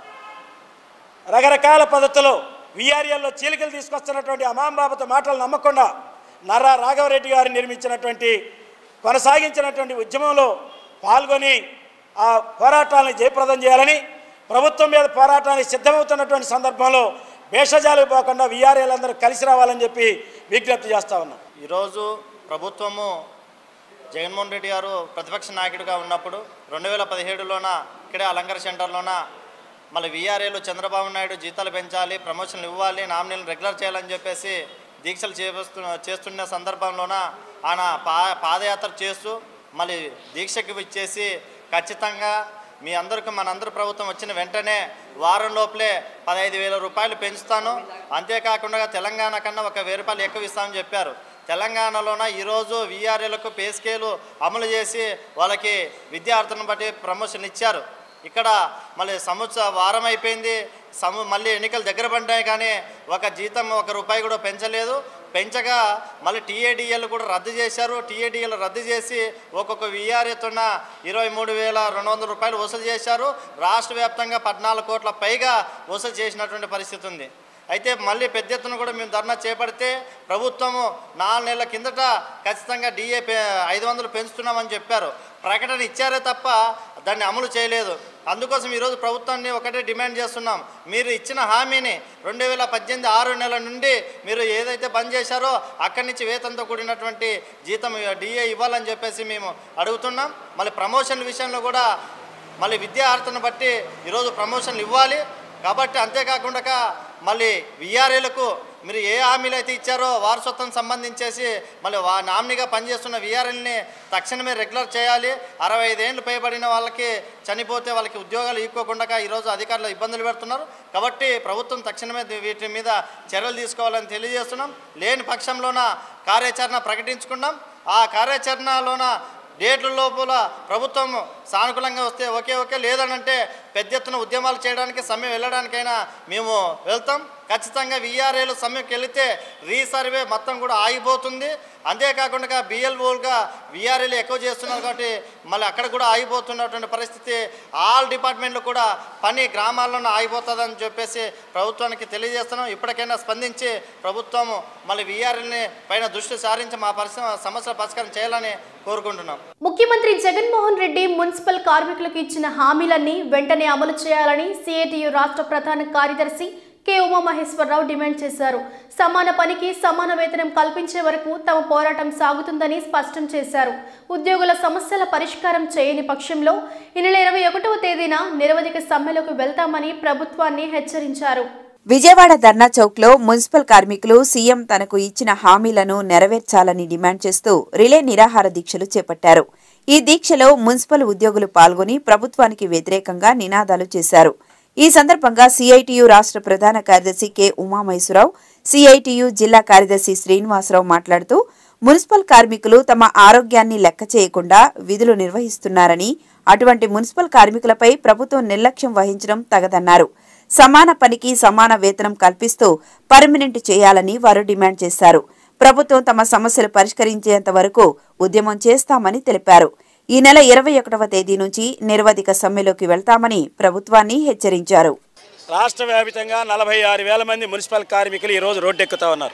రకరకాల పద్ధతిలో విఆర్ఎల్లో చీలికలు తీసుకొస్తున్నటువంటి అమాంబాబుతో మాటలు నమ్మకుండా నర్రా రాఘవరెడ్డి గారు నిర్మించినటువంటి కొనసాగించినటువంటి ఉద్యమంలో పాల్గొని ఆ పోరాటాలను జయప్రదం చేయాలని ప్రభుత్వం మీద పోరాటానికి సిద్ధమవుతున్నటువంటి సందర్భంలో భేషజాలకు పోకుండా విఆర్ఎల్ అందరూ కలిసి రావాలని చెప్పి విజ్ఞప్తి చేస్తా ఉన్నాం ఈరోజు ప్రభుత్వము జగన్మోహన్ రెడ్డి గారు ప్రతిపక్ష నాయకుడిగా ఉన్నప్పుడు రెండు వేల పదిహేడులోన ఇక్కడే అలంకర సెంటర్లోన మళ్ళీ వీఆర్ఏలు చంద్రబాబు నాయుడు జీతాలు పెంచాలి ప్రమోషన్లు ఇవ్వాలి నామినీలు రెగ్యులర్ చేయాలని చెప్పేసి దీక్షలు చేస్తు చేస్తున్న సందర్భంలోన ఆయన పా పాదయాత్ర చేస్తూ మళ్ళీ దీక్షకి ఇచ్చేసి ఖచ్చితంగా మీ అందరికీ మనందరి ప్రభుత్వం వచ్చిన వెంటనే వారం లోపలే పదహైదు వేల రూపాయలు పెంచుతాను అంతేకాకుండా తెలంగాణ కన్నా ఒక వెయ్యి రూపాయలు ఎక్కువ ఇస్తామని చెప్పారు తెలంగాణలోన ఈరోజు వీఆర్ఏలకు పే స్కేలు అమలు చేసి వాళ్ళకి విద్యార్థులను బట్టి ప్రమోషన్ ఇచ్చారు ఇక్కడ మళ్ళీ సంవత్సర వారం అయిపోయింది సము మళ్ళీ ఎన్నికలు దగ్గర పడ్డాయి కానీ ఒక జీతం ఒక రూపాయి కూడా పెంచలేదు పెంచగా మళ్ళీ టీఏడిఎల్ కూడా రద్దు చేశారు టీఏడిఎల్ రద్దు చేసి ఒక్కొక్క వీఆర్ఏతోన ఇరవై మూడు వేల రెండు వందల రూపాయలు వసూలు చేశారు రాష్ట్ర వ్యాప్తంగా పద్నాలుగు కోట్ల పైగా వసూలు చేసినటువంటి పరిస్థితి ఉంది అయితే మళ్ళీ పెద్ద ఎత్తున కూడా మేము ధర్నా చేపడితే ప్రభుత్వము నాలుగు నెలల కిందట ఖచ్చితంగా డిఏ ఐదు వందలు పెంచుతున్నామని చెప్పారు ప్రకటన ఇచ్చారే తప్ప దాన్ని అమలు చేయలేదు అందుకోసం ఈరోజు ప్రభుత్వాన్ని ఒకటే డిమాండ్ చేస్తున్నాం మీరు ఇచ్చిన హామీని రెండు వేల పద్దెనిమిది ఆరు నెలల నుండి మీరు ఏదైతే బంద్ చేశారో అక్కడి నుంచి వేతంతో కూడినటువంటి జీతం డిఏ ఇవ్వాలని చెప్పేసి మేము అడుగుతున్నాం మళ్ళీ ప్రమోషన్ విషయంలో కూడా మళ్ళీ విద్యార్థులను బట్టి ఈరోజు ప్రమోషన్లు ఇవ్వాలి కాబట్టి అంతేకాకుండా మళ్ళీ విఆర్ఏలకు మీరు ఏ హామీలు అయితే ఇచ్చారో వారసత్వం సంబంధించేసి మళ్ళీ వా నామినీగా పనిచేస్తున్న విఆర్ఎల్ని తక్షణమే రెగ్యులర్ చేయాలి అరవై ఐదేళ్ళు పైబడిన వాళ్ళకి చనిపోతే వాళ్ళకి ఉద్యోగాలు ఇవ్వకుండా ఈరోజు అధికారులు ఇబ్బందులు పెడుతున్నారు కాబట్టి ప్రభుత్వం తక్షణమే దీ- వీటి మీద చర్యలు తీసుకోవాలని తెలియజేస్తున్నాం లేని పక్షంలోన కార్యాచరణ ప్రకటించుకున్నాం ఆ కార్యాచరణలోన డేట్ల లోపల ప్రభుత్వం సానుకూలంగా వస్తే ఓకే ఓకే లేదనంటే పెద్ద ఎత్తున ఉద్యమాలు చేయడానికి సమ్మె వెళ్ళడానికైనా మేము వెళ్తాం ఖచ్చితంగా విఆర్ఏలు సమ్మెకి వెళితే రీసర్వే మొత్తం కూడా ఆగిపోతుంది అంతేకాకుండా బిఎల్ఓలుగా విఆర్ఏలు ఎక్కువ చేస్తున్నారు కాబట్టి మళ్ళీ అక్కడ కూడా ఆగిపోతున్నటువంటి పరిస్థితి ఆల్ డిపార్ట్మెంట్లు కూడా పని గ్రామాల్లోనే ఆగిపోతుందని చెప్పేసి ప్రభుత్వానికి తెలియజేస్తున్నాం ఇప్పటికైనా స్పందించి ప్రభుత్వం మళ్ళీ విఆర్ఎల్ని పైన దృష్టి సారించి మా పరిశ్రమ సమస్యల పరిష్కారం చేయాలని కోరుకుంటున్నాం ముఖ్యమంత్రి జగన్మోహన్ రెడ్డి మున్సిపల్ కార్మికులకు ఇచ్చిన హామీలన్నీ వెంటనే అమలు చేయాలని సిఐటియు రాష్ట్ర ప్రధాన కార్యదర్శి కె ఉమామహేశ్వరరావు డిమాండ్ చేశారు సమాన పనికి సమాన వేతనం కల్పించే వరకు తమ పోరాటం సాగుతుందని స్పష్టం చేశారు ఉద్యోగుల సమస్యల పరిష్కారం చేయని పక్షంలో ఈ నెల ఇరవై ఒకటవ తేదీన నిరవధిక సమ్మెలోకి వెళ్తామని ప్రభుత్వాన్ని హెచ్చరించారు విజయవాడ ధర్నా చౌక్లో మున్సిపల్ కార్మికులు సీఎం తనకు ఇచ్చిన హామీలను నెరవేర్చాలని డిమాండ్ చేస్తూ రిలే నిరాహార దీక్షలు చేపట్టారు ఈ దీక్షలో మున్సిపల్ ఉద్యోగులు పాల్గొని ప్రభుత్వానికి వ్యతిరేకంగా నినాదాలు చేశారు ఈ సందర్భంగా సిఐటియు రాష్ట్ర ప్రధాన కార్యదర్శి కె ఉమామహేశ్వరరావు సిఐటియు జిల్లా కార్యదర్శి శ్రీనివాసరావు మాట్లాడుతూ మున్సిపల్ కార్మికులు తమ ఆరోగ్యాన్ని లెక్క చేయకుండా విధులు నిర్వహిస్తున్నారని అటువంటి మున్సిపల్ కార్మికులపై ప్రభుత్వం నిర్లక్ష్యం వహించడం తగదన్నారు సమాన పనికి సమాన వేతనం కల్పిస్తూ పర్మనెంట్ చేయాలని వారు డిమాండ్ చేశారు ప్రభుత్వం తమ సమస్యలు పరిష్కరించేంత వరకు ఉద్యమం చేస్తామని తెలిపారు ఈ నెల ఇరవై ఒకటవ తేదీ నుంచి నిరవధిక సమ్మెలోకి వెళ్తామని ప్రభుత్వాన్ని హెచ్చరించారు రాష్ట్ర వ్యాపితంగా నలభై ఆరు వేల మంది మున్సిపల్ కార్మికులు ఈరోజు రోడ్డెక్కుతూ ఉన్నారు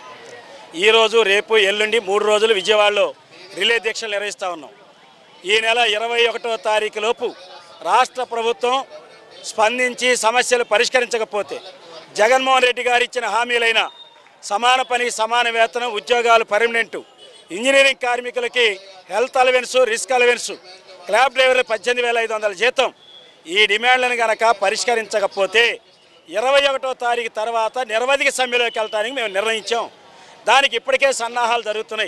ఈరోజు రేపు ఎల్లుండి మూడు రోజులు విజయవాడలో రిలే దీక్షలు నిర్వహిస్తూ ఉన్నాం ఈ నెల ఇరవై ఒకటవ తారీఖు లోపు రాష్ట్ర ప్రభుత్వం స్పందించి సమస్యలు పరిష్కరించకపోతే జగన్మోహన్ రెడ్డి గారు ఇచ్చిన హామీలైన సమాన పని సమాన వేతనం ఉద్యోగాలు పర్మనెంటు ఇంజనీరింగ్ కార్మికులకి health allowance risk allowance clap డ్రైవర్లు పద్దెనిమిది వేల ఐదు వందల జీతం ఈ డిమాండ్లను గనక పరిష్కరించకపోతే ఇరవై ఒకటో తారీఖు తర్వాత నిరవధిక సమ్మెలోకి వెళ్ళడానికి మేము నిర్ణయించాం దానికి ఇప్పటికే సన్నాహాలు జరుగుతున్నాయి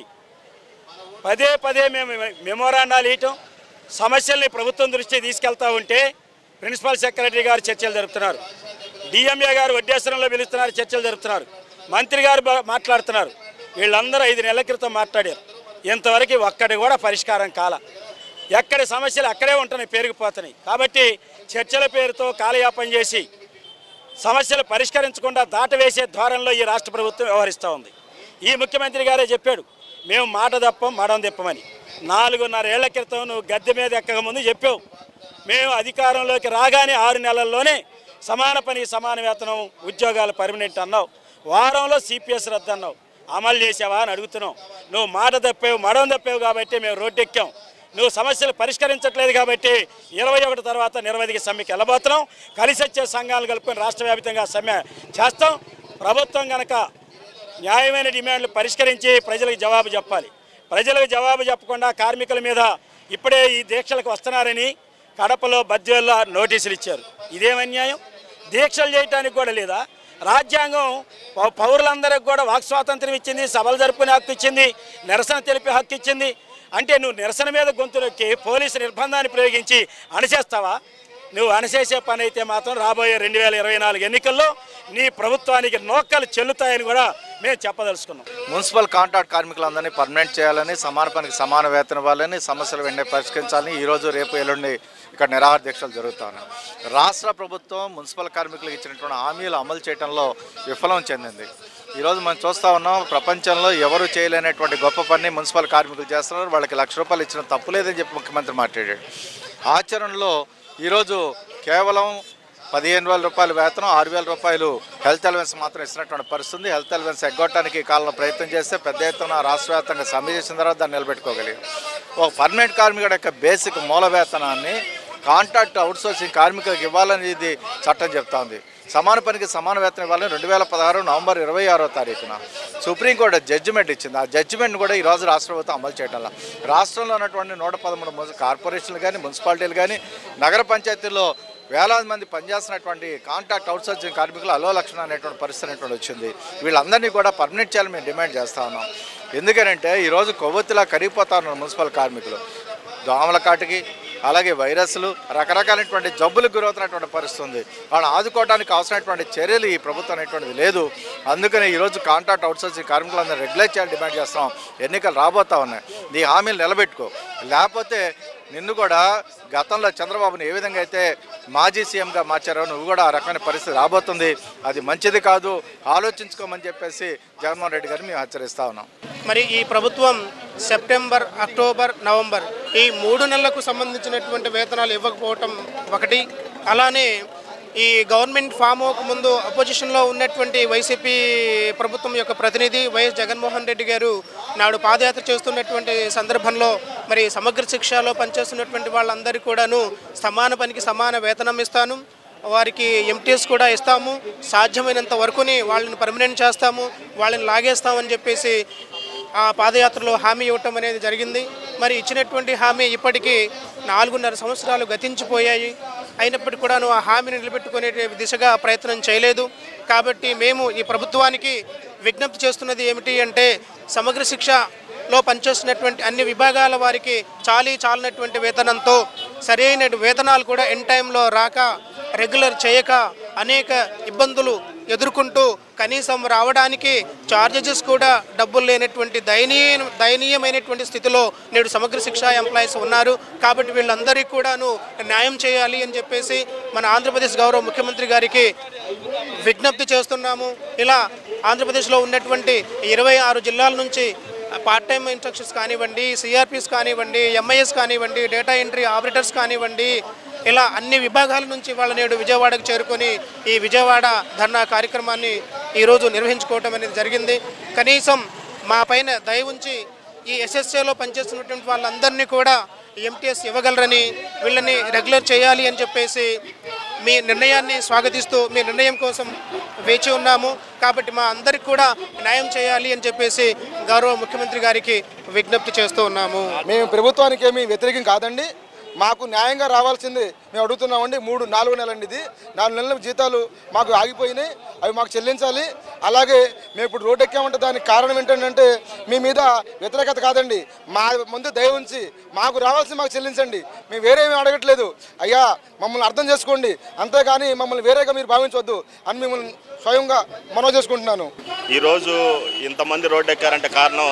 పదే పదే మేము మెమోరాండాలు ఇవ్వటం సమస్యల్ని ప్రభుత్వం దృష్టికి తీసుకెళ్తా ఉంటే ప్రిన్సిపల్ సెక్రటరీ గారు చర్చలు జరుపుతున్నారు డిఎంఏ గారు వడ్డేశ్వరంలో పిలుస్తున్నారు చర్చలు జరుపుతున్నారు మంత్రి గారు బా- మాట్లాడుతున్నారు వీళ్ళందరూ ఐదు నెలల క్రితం మాట్లాడారు ఇంతవరకు ఒక్కటి కూడా పరిష్కారం కాల ఎక్కడి సమస్యలు అక్కడే ఉంటున్నాయి పెరిగిపోతున్నాయి కాబట్టి చర్చల పేరుతో కాలయాపన చేసి సమస్యలు పరిష్కరించకుండా దాటవేసే ధోరణిలో ఈ రాష్ట్ర ప్రభుత్వం వ్యవహరిస్తూ ఉంది ఈ ముఖ్యమంత్రి గారే చెప్పాడు మేము మాట తప్పం మడం తిప్పమని నాలుగున్నర ఏళ్ల క్రితం నువ్వు గద్దె మీద ఎక్కక ముందు చెప్పావు మేము అధికారంలోకి రాగానే ఆరు నెలల్లోనే సమాన పని సమాన వేతనం ఉద్యోగాలు పర్మనెంట్ అన్నావు వారంలో సిపిఎస్ రద్దు అన్నావు అమలు చేసావా అని అడుగుతున్నాం నువ్వు మాట తప్పావు మడం తప్పావు కాబట్టి మేము రోడ్డెక్కాం నువ్వు సమస్యలు పరిష్కరించట్లేదు కాబట్టి ఇరవై ఒకటి తర్వాత నిరవధిక సమ్మెకి వెళ్ళబోతున్నాం కలిసి వచ్చే సంఘాలు కలుపుకొని రాష్ట్ర వ్యాప్తంగా సమ్మె చేస్తాం ప్రభుత్వం కనుక న్యాయమైన డిమాండ్లు పరిష్కరించి ప్రజలకు జవాబు చెప్పాలి ప్రజలకు జవాబు చెప్పకుండా కార్మికుల మీద ఇప్పుడే ఈ దీక్షలకు వస్తున్నారని కడపలో బద్వేల్లో నోటీసులు ఇచ్చారు ఇదేం అన్యాయం దీక్షలు చేయటానికి కూడా లేదా రాజ్యాంగం పౌ- పౌరులందరికి కూడా వాక్ స్వాతంత్రం ఇచ్చింది సభలు జరుపుకునే హక్కు ఇచ్చింది నిరసన తెలిపే హక్కు ఇచ్చింది అంటే నువ్వు నిరసన మీద గొంతులొక్కి పోలీసు నిర్బంధాన్ని ప్రయోగించి అణచేస్తావా నువ్వు అణచేసే పని అయితే మాత్రం రాబోయే రెండు వేల ఇరవై నాలుగు ఎన్నికల్లో నీ ప్రభుత్వానికి నోక్కలు చెల్లుతాయని కూడా మేము చెప్పదలుచుకున్నాం మున్సిపల్ కాంట్రాక్ట్ కార్మికులందరినీ పర్మనెంట్ చేయాలని సమాన పనికి సమాన వేతనం ఇవ్వాలని సమస్యలు వెంటనే పరిష్కరించాలని ఈరోజు రేపు ఎల్లుండి ఇక్కడ నిరాహార దీక్షలు జరుగుతున్నాయి రాష్ట్ర ప్రభుత్వం మున్సిపల్ కార్మికులకు ఇచ్చినటువంటి హామీలు అమలు చేయడంలో విఫలం చెందింది ఈరోజు మనం చూస్తూ ఉన్నాం ప్రపంచంలో ఎవరు చేయలేనటువంటి గొప్ప పని మున్సిపల్ కార్మికులు చేస్తున్నారు వాళ్ళకి లక్ష రూపాయలు ఇచ్చిన తప్పు లేదని చెప్పి ముఖ్యమంత్రి మాట్లాడాడు ఆచరణలో ఈరోజు కేవలం పదిహేను వేల రూపాయల వేతనం ఆరు వేల రూపాయలు హెల్త్ అలవెన్స్ మాత్రం ఇస్తున్నటువంటి పరిస్థితి ఉంది హెల్త్ అలవెన్స్ ఎగ్గొట్టడానికి ఈ కాలంలో ప్రయత్నం చేస్తే పెద్ద ఎత్తున రాష్ట్ర వ్యాప్తంగా సమ్మె చేసిన తర్వాత దాన్ని నిలబెట్టుకోగలిగాం ఒక పర్మనెంట్ కార్మికుడి యొక్క బేసిక్ మూల వేతనాన్ని కాంట్రాక్ట్ అవుట్సోర్సింగ్ కార్మికులకు ఇవ్వాలని ఇది చట్టం చెప్తా ఉంది సమాన పనికి సమాన వేతనం ఇవ్వాలని రెండు వేల పదహారు నవంబర్ ఇరవై ఆరో తారీఖున సుప్రీంకోర్టు జడ్జిమెంట్ ఇచ్చింది ఆ జడ్జిమెంట్ కూడా ఈరోజు రాష్ట్ర ప్రభుత్వం అమలు చేయడంలో రాష్ట్రంలో ఉన్నటువంటి నూట పదమూడు మున్సి- కార్పొరేషన్లు కానీ మున్సిపాలిటీలు కానీ నగర పంచాయతీల్లో వేలాది మంది పనిచేస్తున్నటువంటి కాంట్రాక్ట్ అవుట్సోర్సింగ్ కార్మికులు అలో లక్షణ అనేటువంటి పరిస్థితి అనేటువంటి వచ్చింది వీళ్ళందరినీ కూడా పర్మనెంట్ చేయాలని మేము డిమాండ్ చేస్తా ఉన్నాం ఎందుకనంటే ఈరోజు కొవ్వొత్తిలా కరిగిపోతా ఉన్నారు మున్సిపల్ కార్మికులు దోమల కాటికి అలాగే వైరస్లు రకరకాలైనటువంటి జబ్బులకు గురవుతున్నటువంటి పరిస్థితి ఉంది వాళ్ళని ఆదుకోవడానికి అవసరమైనటువంటి చర్యలు ఈ ప్రభుత్వం అనేటువంటిది లేదు అందుకని ఈరోజు కాంట్రాక్ట్ అవుట్సోర్సింగ్ కార్మికులందరూ రెగ్యులేట్ చేయాలని డిమాండ్ చేస్తాం ఎన్నికలు రాబోతా ఉన్నాయి నీ హామీలు నిలబెట్టుకో లేకపోతే నిన్ను కూడా గతంలో చంద్రబాబుని ఏ విధంగా అయితే మాజీ సీఎంగా మార్చారో నువ్వు కూడా ఆ రకమైన పరిస్థితి రాబోతుంది అది మంచిది కాదు ఆలోచించుకోమని చెప్పేసి జగన్మోహన్ రెడ్డి గారిని మేము హెచ్చరిస్తా ఉన్నాం మరి ఈ ప్రభుత్వం సెప్టెంబర్ అక్టోబర్ నవంబర్ ఈ మూడు నెలలకు సంబంధించినటువంటి వేతనాలు ఇవ్వకపోవటం ఒకటి అలానే ఈ గవర్నమెంట్ ఫామ్ అవ్వక ముందు అపోజిషన్లో ఉన్నటువంటి వైసీపీ ప్రభుత్వం యొక్క ప్రతినిధి వైఎస్ జగన్మోహన్ రెడ్డి గారు నాడు పాదయాత్ర చేస్తున్నటువంటి సందర్భంలో మరి సమగ్ర శిక్షలో పనిచేస్తున్నటువంటి వాళ్ళందరికీ కూడాను సమాన పనికి సమాన వేతనం ఇస్తాను వారికి ఎంటీఎస్ కూడా ఇస్తాము సాధ్యమైనంత వరకుని వాళ్ళని పర్మనెంట్ చేస్తాము వాళ్ళని లాగేస్తామని చెప్పేసి ఆ పాదయాత్రలో హామీ ఇవ్వటం అనేది జరిగింది మరి ఇచ్చినటువంటి హామీ ఇప్పటికీ నాలుగున్నర సంవత్సరాలు గతించిపోయాయి అయినప్పటికీ కూడాను ఆ హామీని నిలబెట్టుకునే దిశగా ప్రయత్నం చేయలేదు కాబట్టి మేము ఈ ప్రభుత్వానికి విజ్ఞప్తి చేస్తున్నది ఏమిటి అంటే సమగ్ర శిక్షలో పనిచేస్తున్నటువంటి అన్ని విభాగాల వారికి చాలీ చాలినటువంటి వేతనంతో సరైన వేతనాలు కూడా ఎన్ టైంలో రాక రెగ్యులర్ చేయక అనేక ఇబ్బందులు ఎదుర్కొంటూ కనీసం రావడానికి చార్జెస్ కూడా డబ్బులు లేనటువంటి దయనీయ దయనీయమైనటువంటి స్థితిలో నేడు సమగ్ర శిక్ష ఎంప్లాయీస్ ఉన్నారు కాబట్టి వీళ్ళందరికీ కూడాను న్యాయం చేయాలి అని చెప్పేసి మన ఆంధ్రప్రదేశ్ గౌరవ ముఖ్యమంత్రి గారికి విజ్ఞప్తి చేస్తున్నాము ఇలా ఆంధ్రప్రదేశ్లో ఉన్నటువంటి ఇరవై ఆరు జిల్లాల నుంచి పార్ట్ టైం ఇన్స్ట్రక్షన్స్ కానివ్వండి సిఆర్పిస్ కానివ్వండి ఎంఐఎస్ కానివ్వండి డేటా ఎంట్రీ ఆపరేటర్స్ కానివ్వండి ఇలా అన్ని విభాగాల నుంచి వాళ్ళ నేడు విజయవాడకు చేరుకొని ఈ విజయవాడ ధర్నా కార్యక్రమాన్ని ఈరోజు నిర్వహించుకోవటం అనేది జరిగింది కనీసం మా పైన దయ ఉంచి ఈ ఎస్ఎస్ఏలో పనిచేస్తున్నటువంటి వాళ్ళందరినీ కూడా ఎంటీఎస్ ఇవ్వగలరని వీళ్ళని రెగ్యులర్ చేయాలి అని చెప్పేసి మీ నిర్ణయాన్ని స్వాగతిస్తూ మీ నిర్ణయం కోసం వేచి ఉన్నాము కాబట్టి మా అందరికి కూడా న్యాయం చేయాలి అని చెప్పేసి గౌరవ ముఖ్యమంత్రి గారికి విజ్ఞప్తి చేస్తూ ఉన్నాము మేము ప్రభుత్వానికి ఏమీ వ్యతిరేకం కాదండి మాకు న్యాయంగా రావాల్సింది మేము అడుగుతున్నామండి మూడు నాలుగు నెలలండి ఇది నాలుగు నెలల జీతాలు మాకు ఆగిపోయినాయి అవి మాకు చెల్లించాలి అలాగే మేము ఇప్పుడు రోడ్డు ఎక్కామంటే దానికి కారణం ఏంటంటే మీ మీద వ్యతిరేకత కాదండి మా ముందు దయ ఉంచి మాకు రావాల్సింది మాకు చెల్లించండి మేము వేరేమీ అడగట్లేదు అయ్యా మమ్మల్ని అర్థం చేసుకోండి అంతేగాని మమ్మల్ని వేరేగా మీరు భావించవద్దు అని మిమ్మల్ని స్వయంగా మనవి చేసుకుంటున్నాను ఈరోజు ఇంతమంది రోడ్డు ఎక్కారంటే కారణం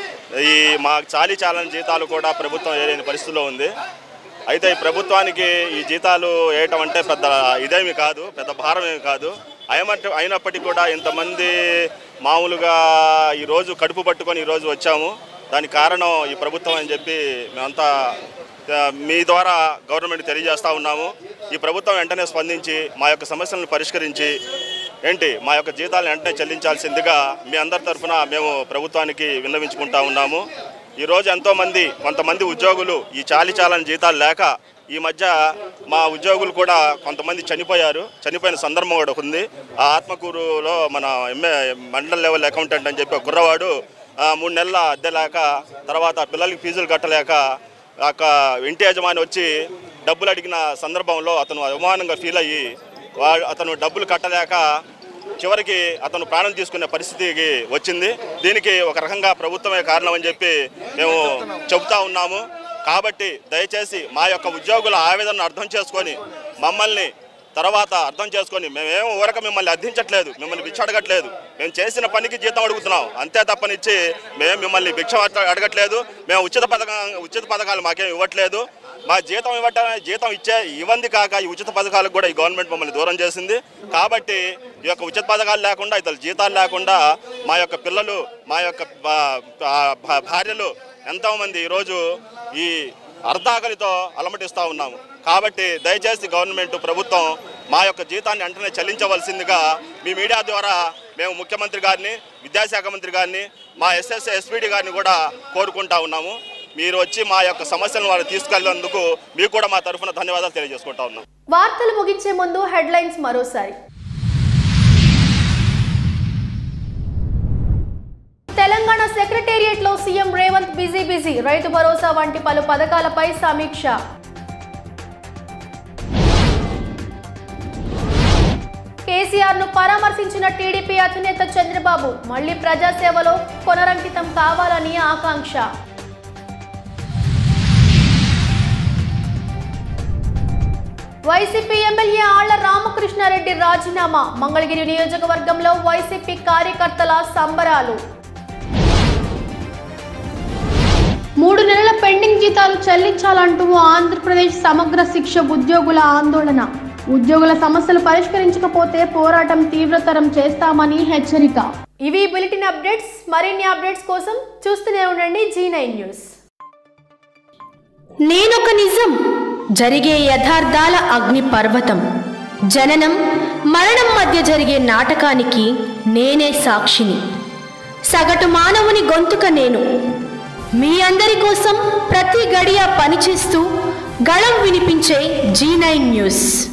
ఈ మా చాలీ చాలని జీతాలు కూడా ప్రభుత్వం వేయలేని పరిస్థితిలో ఉంది అయితే ఈ ప్రభుత్వానికి ఈ జీతాలు వేయటం అంటే పెద్ద ఇదేమి కాదు పెద్ద భారం ఏమి కాదు అయినప్పటి అయినప్పటికీ కూడా ఇంతమంది మామూలుగా ఈరోజు కడుపు పట్టుకొని ఈరోజు వచ్చాము దానికి కారణం ఈ ప్రభుత్వం అని చెప్పి మేమంతా ఆ, మీ ద్వారా గవర్నమెంట్ తెలియజేస్తా ఉన్నాము ఈ ప్రభుత్వం వెంటనే స్పందించి మా యొక్క సమస్యలను పరిష్కరించి ఏంటి మా యొక్క జీతాలను వెంటనే చెల్లించాల్సిందిగా మీ అందరి తరఫున మేము ప్రభుత్వానికి విన్నవించుకుంటా ఉన్నాము ఈరోజు ఎంతోమంది కొంతమంది ఉద్యోగులు ఈ చాలి చాలని జీతాలు లేక ఈ మధ్య మా ఉద్యోగులు కూడా కొంతమంది చనిపోయారు చనిపోయిన సందర్భం కూడా ఉంది ఆ ఆత్మకూరులో మన ఎంఏ మండల్ లెవెల్ అకౌంటెంట్ అని చెప్పి ఒక కుర్రవాడు ఆ, మూడు నెలల అద్దె లేక తర్వాత పిల్లలకి ఫీజులు కట్టలేక ఒక ఇంటి యజమాని వచ్చి డబ్బులు అడిగిన సందర్భంలో అతను అవమానంగా ఫీల్ అయ్యి వా- అతను డబ్బులు కట్టలేక చివరికి అతను ప్రాణం తీసుకునే పరిస్థితికి వచ్చింది దీనికి ఒక రకంగా ప్రభుత్వమే కారణం అని చెప్పి మేము చెబుతా ఉన్నాము కాబట్టి దయచేసి మా యొక్క ఉద్యోగుల ఆవేదనను అర్థం చేసుకొని మమ్మల్ని తర్వాత అర్థం చేసుకొని మేమేం ఊరక మిమ్మల్ని అర్థించట్లేదు మిమ్మల్ని భిక్ష అడగట్లేదు మేము చేసిన పనికి జీతం అడుగుతున్నాం అంతే తప్పనిచ్చి మేము మిమ్మల్ని భిక్ష అడగ- అడగట్లేదు మేము ఉచిత పథకం ఉచిత పథకాలు మాకేం ఇవ్వట్లేదు మా జీతం ఇవ్వటం జీతం ఇచ్చే ఇవ్వంది కాక ఈ ఉచిత పథకాలకు కూడా ఈ గవర్నమెంట్ మమ్మల్ని దూరం చేసింది కాబట్టి ఈ యొక్క ఉచిత పథకాలు లేకుండా ఇతర జీతాలు లేకుండా మా యొక్క పిల్లలు మా యొక్క భా- భా- భా- భార్యలు ఎంతోమంది ఈరోజు ఈ అర్ధాకలితో అలమటిస్తూ ఉన్నాము కాబట్టి దయచేసి గవర్నమెంట్ ప్రభుత్వం మా యొక్క జీతాన్ని వెంటనే చెల్లించవలసిందిగా మీ మీడియా ద్వారా మేము ముఖ్యమంత్రి గారిని విద్యాశాఖ మంత్రి గారిని మా ఎస్ఎస్ ఎస్పీడీ గారిని కూడా కోరుకుంటా ఉన్నాము మీరు వచ్చి మా యొక్క సమస్యలను వాళ్ళు తీసుకెళ్ళినందుకు మీకు కూడా మా తరఫున ధన్యవాదాలు తెలియజేసుకుంటా ఉన్నాం వార్తలు ముగించే ముందు హెడ్లైన్స్ మరోసారి తెలంగాణ సెక్రటేరియట్ లో CM Revanth busy busy Rythu Bharosa వంటి పలు పథకాలపై సమీక్ష కేసీఆర్ ను పరామర్శించిన టీడీపీ అధినేత చంద్రబాబు మళ్లీ ప్రజాసేవలో కొనరంకితం కావాలని ఆకాంక్ష వైసీపీ ఎమ్మెల్యే ఆళ్ల రామకృష్ణారెడ్డి రాజీనామా మంగళగిరి నియోజకవర్గంలో వైసీపీ కార్యకర్తల సంబరాలు మూడు నెలల పెండింగ్ జీతాలు చెల్లించాలంటూ ఆంధ్రప్రదేశ్ సమగ్ర శిక్ష ఉద్యోగుల ఆందోళన ఉద్యోగుల సమస్యలు పరిష్కరించకపోతే పోరాటం తీవ్రతరం చేస్తామని హెచ్చరిక ఇవి బులెటిన్ అప్డేట్స్ మరిన్ని అప్డేట్స్ కోసం చూస్తూనే ఉండండి జీ నైన్ న్యూస్ నేనొక నిజం జరిగే యథార్థాల అగ్ని పర్వతం జననం మరణం మధ్య జరిగే నాటకానికి నేనే సాక్షిని సగటు మానవుని గొంతుక నేను మీ అందరి కోసం ప్రతి గడియ పనిచేస్తూ గళం వినిపించే జీ నైన్ న్యూస్